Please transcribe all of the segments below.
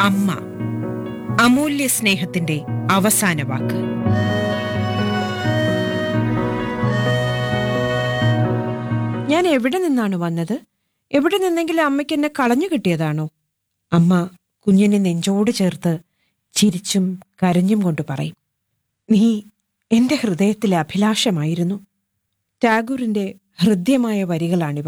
അമ്മ അമൂല്യ സ്നേഹത്തിന്റെ അവസാന വാക്ക് ഞാൻ എവിടെ നിന്നാണ് വന്നത് എവിടെ നിന്നെങ്കിലും അമ്മയ്ക്ക് എന്നെ കളഞ്ഞു കിട്ടിയതാണോ അമ്മ കുഞ്ഞിനെ നെഞ്ചോട് ചേർത്ത് ചിരിച്ചും കരഞ്ഞും കൊണ്ട് പറയും നീ എന്റെ ഹൃദയത്തിലെ അഭിലാഷമായിരുന്നു ടാഗോറിന്റെ ഹൃദ്യമായ വരികളാണിവ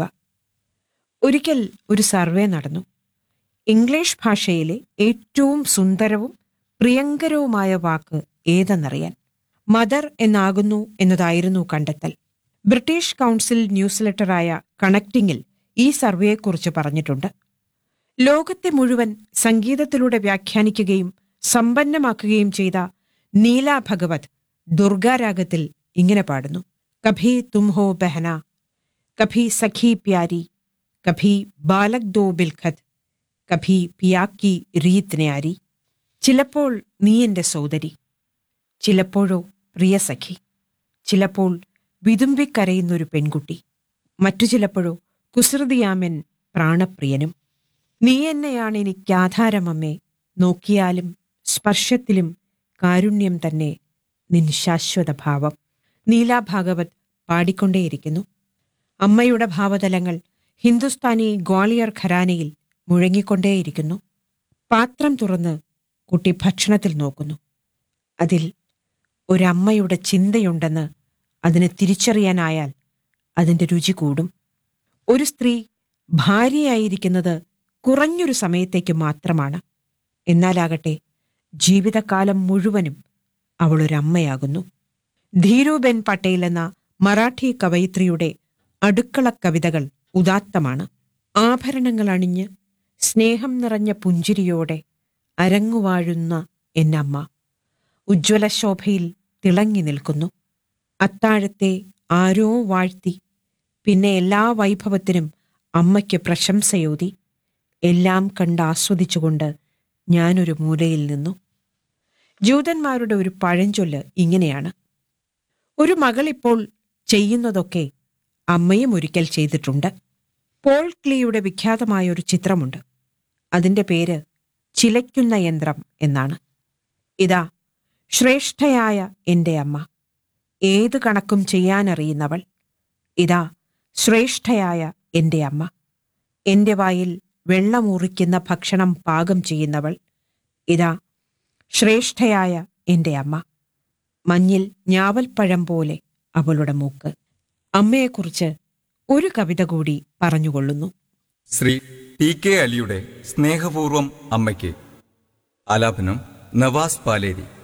ഒരിക്കൽ ഒരു സർവേ നടന്നു ഇംഗ്ലീഷ് ഭാഷയിലെ ഏറ്റവും സുന്ദരവും പ്രിയങ്കരവുമായ വാക്ക് ഏതെന്നറിയാൻ മദർ എന്നാകുന്നു എന്നതായിരുന്നു കണ്ടെത്തൽ ബ്രിട്ടീഷ് കൗൺസിൽ ന്യൂസ് ലെറ്ററായ കണക്റ്റിംഗിൽ ഈ സർവേയെക്കുറിച്ച് പറഞ്ഞിട്ടുണ്ട് ലോകത്തെ മുഴുവൻ സംഗീതത്തിലൂടെ വ്യാഖ്യാനിക്കുകയും സമ്പന്നമാക്കുകയും ചെയ്ത നീല ഭഗവത് ദുർഗാരാഗത്തിൽ ഇങ്ങനെ പാടുന്നു കഭി തും ഹോ ബഹന കഭി സഖി പ്യാരി കഭി ബാലക് ദോ ബിൽഖത് കഭി പിയാക്കി റീത് ന്യാരി ചിലപ്പോൾ നീ എന്റെ സോദരി ചിലപ്പോഴോ പ്രിയ സഖി ചിലപ്പോൾ വിതുമ്പിക്കരയുന്നൊരു പെൺകുട്ടി മറ്റു ചിലപ്പോഴോ കുസൃതിയാമൻ പ്രാണപ്രിയനും നീ എന്നെയാണ് എനിക്കാധാരമമ്മേ നോക്കിയാലും സ്പർശത്തിലും കാരുണ്യം തന്നെ നിൻ ശാശ്വത ഭാവം നീലാഭാഗവത് പാടിക്കൊണ്ടേയിരിക്കുന്നു അമ്മയുടെ ഭാവതലങ്ങൾ ഹിന്ദുസ്ഥാനി ഗ്വാളിയർ ഖരാനയിൽ മുഴങ്ങിക്കൊണ്ടേയിരിക്കുന്നു പാത്രം തുറന്ന് കുട്ടി ഭക്ഷണത്തിൽ നോക്കുന്നു അതിൽ ഒരമ്മയുടെ ചിന്തയുണ്ടെന്ന് അതിന് തിരിച്ചറിയാനായാൽ അതിന്റെ രുചി കൂടും ഒരു സ്ത്രീ ഭാര്യയായിരിക്കുന്നത് കുറഞ്ഞൊരു സമയത്തേക്ക് മാത്രമാണ് എന്നാലാകട്ടെ ജീവിതകാലം മുഴുവനും അവളൊരമ്മയാകുന്നു ധീരുബെൻ പട്ടേൽ എന്ന മറാഠി കവയിത്രിയുടെ അടുക്കള കവിതകൾ ഉദാത്തമാണ് ആഭരണങ്ങൾ അണിഞ്ഞ് സ്നേഹം നിറഞ്ഞ പുഞ്ചിരിയോടെ അരങ്ങുവാഴുന്ന എന്നമ്മ ഉജ്ജ്വല ശോഭയിൽ തിളങ്ങി നിൽക്കുന്നു അത്താഴത്തെ ആരോ വാഴ്ത്തി പിന്നെ എല്ലാ വൈഭവത്തിനും അമ്മയ്ക്ക് പ്രശംസയോതി എല്ലാം കണ്ട് ആസ്വദിച്ചുകൊണ്ട് ഞാനൊരു മൂലയിൽ നിന്നു ജൂതന്മാരുടെ ഒരു പഴഞ്ചൊല്ല് ഇങ്ങനെയാണ് ഒരു മകൾ ഇപ്പോൾ ചെയ്യുന്നതൊക്കെ അമ്മയും ഒരിക്കൽ ചെയ്തിട്ടുണ്ട് പോൾ ക്ലിയുടെ വിഖ്യാതമായ ഒരു ചിത്രമുണ്ട് അതിന്റെ പേര് ചിലയ്ക്കുന്ന യന്ത്രം എന്നാണ് ഇതാ ശ്രേഷ്ഠയായ എന്റെ അമ്മ ഏത് കണക്കും ചെയ്യാനറിയുന്നവൾ ഇതാ ശ്രേഷ്ഠയായ എന്റെ അമ്മ എന്റെ വായിൽ വെള്ളമൂറിക്കുന്ന ഭക്ഷണം പാകം ചെയ്യുന്നവൾ ഇതാ ശ്രേഷ്ഠയായ എന്റെ അമ്മ മഞ്ഞിൽ ഞാവൽപ്പഴം പോലെ അവളുടെ മൂക്ക് അമ്മയെക്കുറിച്ച് ഒരു കവിത കൂടി പറഞ്ഞുകൊള്ളുന്നു ശ്രീ ടി കെ അലിയുടെ സ്നേഹപൂർവം അമ്മയ്ക്ക് ആലാപനം നവാസ് പാലേരി